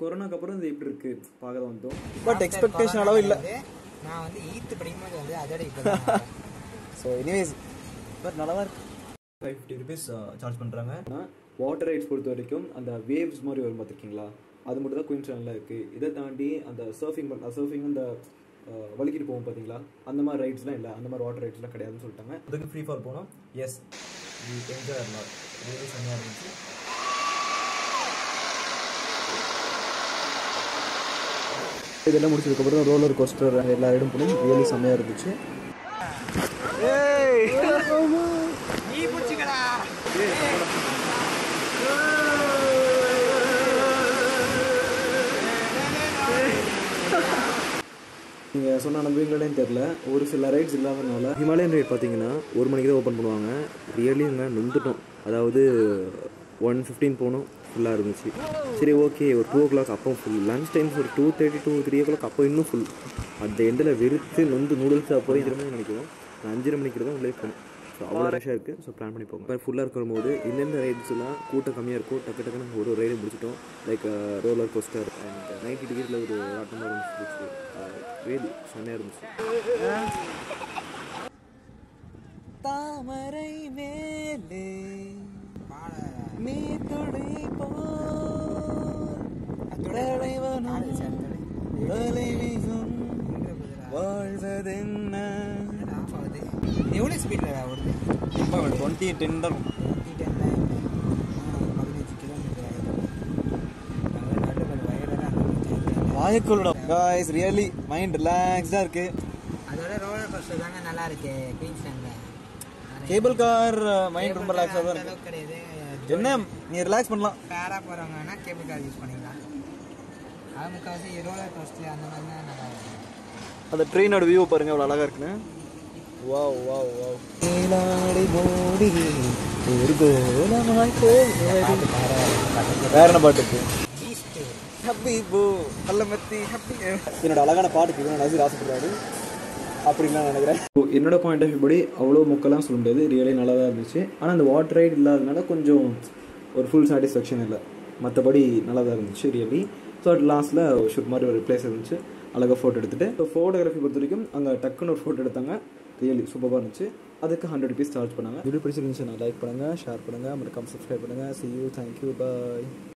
கொரோனாக்கு அப்புறம் இது எப்படி இருக்கு பார்க்க தான் வந்தோம் பட் எக்ஸ்பெக்டேஷன் அளவு இல்லை நான் வந்து ஈத்து படிக்கும்போது வந்து அதோட இப்போ ஸோ எனிவேஸ் பட் நல்லா தான் இருக்கு ஃபைவ் ஃபிஃப்டி ருபீஸ் சார்ஜ் பண்ணுறாங்க வாட்டர் ரைட்ஸ் பொறுத்த வரைக்கும் அந்த வேவ்ஸ் மாதிரி வரும் பார்த்துருக்கீங்களா அது மட்டும் தான் குயின்ஸ்லாண்டில் இருக்குது இதை தாண்டி அந்த சர்ஃபிங் பண்ண சர்ஃபிங் அந்த அஹ், வலிக்கிட்டு போவோம் பார்த்தீங்களா அந்த மாதிரி ரைட்ஸ்லாம் இல்லை அந்த மாதிரி வாட்டர் ரைட்ஸ்லாம் கிடையாதுன்னு சொல்லிட்டாங்க அதுக்கு ஃப்ரீ ஃபால் போனோம் எஸ் என்ஜாய் ஆகலாம் really செம்மையாக இருந்துச்சு இதெல்லாம் முடிச்சதுக்கப்புறம் ரோலர் கோஸ்டர் எல்லா ரைடும் போனோம் ரியலி செம்மையாக இருந்துச்சு நீ பிடிச்சிக்கடா நீங்கள் சொன்ன நம்புவீங்களேன்னு தெரில ஒரு சில ரைட்ஸ் இல்லாதனால ஹிமாலயன் ரைட் பார்த்தீங்கன்னா ஒரு மணிக்கு தான் ஓப்பன் பண்ணுவாங்க ரியலி அங்கே நொந்துட்டோம் அதாவது ஒன் ஃபிஃப்டீன் போனோம் ஃபுல்லாக இருந்துச்சு சரி ஓகே ஒரு டூ ஓ கிளாக் அப்போ ஃபுல் லஞ்ச் டைம்ஸ் ஒரு two thirty two three o'clock அப்போ இன்னும் ஃபுல் அந்த எண்டில் வெறுத்து நொந்து நூடுல்ஸாக போய் திரும்ப நினைக்கிறோம் நான் அஞ்சரை மணிக்கு தான் உள்ளே போனோம் ஸோ அவ்வளோ ரஷ்ஷாக இருக்குது ஸோ பிளான் பண்ணி போங்க ஃபுல்லாக இருக்கிற போது எந்தெந்த ரைட்ஸ்லாம் கூட்டம் கம்மியாக இருக்கும் டக்கு டக்குன்னு ஒரு ஒரு ரைடு முடிச்சிட்டோம் like roller coaster and ninety டிகிரியில் ஒரு ஆட்டம் இருந்துச்சு வேலி செம்மையாக இருந்துச்சு தாமரை மேலே பாட நீ துளி ஆடு சார் வாழ்வதென்ன ஆஃப் ஆகுது எவ்வளோ ஸ்பீடில் ஓடுது டுவெண்ட்டி டென் தான் டுவெண்ட்டி டென்ல பதினஞ்சு கிலோமீட்டர் ஆகுது நடுவில் வயலில் வாயக்குள்ளடம் காய்ஸ் ரியலி மைண்ட் ரிலாக்ஸ்டாக இருக்கு அதோட ரோலர் கோஸ்டர் தாங்க நல்லா இருக்கு குயின்ஸ்லாண்டில் கேபிள் கார் மைண்ட் ரொம்ப ரிலாக்ஸாக தான் இருக்கு அளவுக்கு கிடையாது என்ன நீ ரிலாக்ஸ் பண்ணலாம் பேராக போகிறவங்கன்னா கேபிள் கார் யூஸ் பண்ணிக்கலாம் அது முக்கால்வாசி ரோலர் கோஸ்டர் அந்த மாதிரி தான் நல்லா இருக்கும் அந்த ட்ரெயினோட வியூ பாருங்க எவ்வளோ அழகா இருக்குன்னு வாவ் வாவ் வாவ் நீலாடி மோடி ஒரு கோலமாய் போவது. வேற என்ன பாட்டு இருக்கு பீஸ்ட்டு ஹப்பி போ நல்ல மெத்தி ஹப்பி என்னோட அழகான பாட்டுக்கு இவன் நசீர் ஆசைப்படுறாரு அப்படின்லாம் நினைக்கிறேன் என்னோட பாயிண்ட் ஆஃப் வியூ படி அவ்வளோ மொக்கெல்லாம் சொல்ல முடியாது ரியலி நல்லா தான் இருந்துச்சு ஆனால் அந்த வாட்டர் ரைட் இல்லாதனால கொஞ்சம் ஒரு ஃபுல் சாட்டிஸ்ஃபேக்ஷன் இல்லை மற்றபடி நல்லா தான் இருந்துச்சு ரியலி ஸோ அட் லாஸ்ட்டில் ஷூட் மாதிரி ஒரு பிளேஸ் இருந்துச்சு அழகாக ஃபோட்டோ எடுத்துகிட்டு ஸோ ஃபோட்டோகிராஃபி பொறுத்த வரைக்கும் அங்கே டக்குன்னு ஒரு ஃபோட்டோ எடுத்தாங்க ரியலி சூப்பராக இருந்துச்சு அதுக்கு ஹண்ட்ரட் ருபீஸ் சார்ஜ் பண்ணாங்க வீடியோ பிடிச்சிருந்துச்சு நான் லைக் பண்ணுங்கள் ஷேர் பண்ணுங்கள் மறக்காம சப்ஸ்கிரைப் பண்ணுங்கள் சி யூ தேங்க்யூ பாய்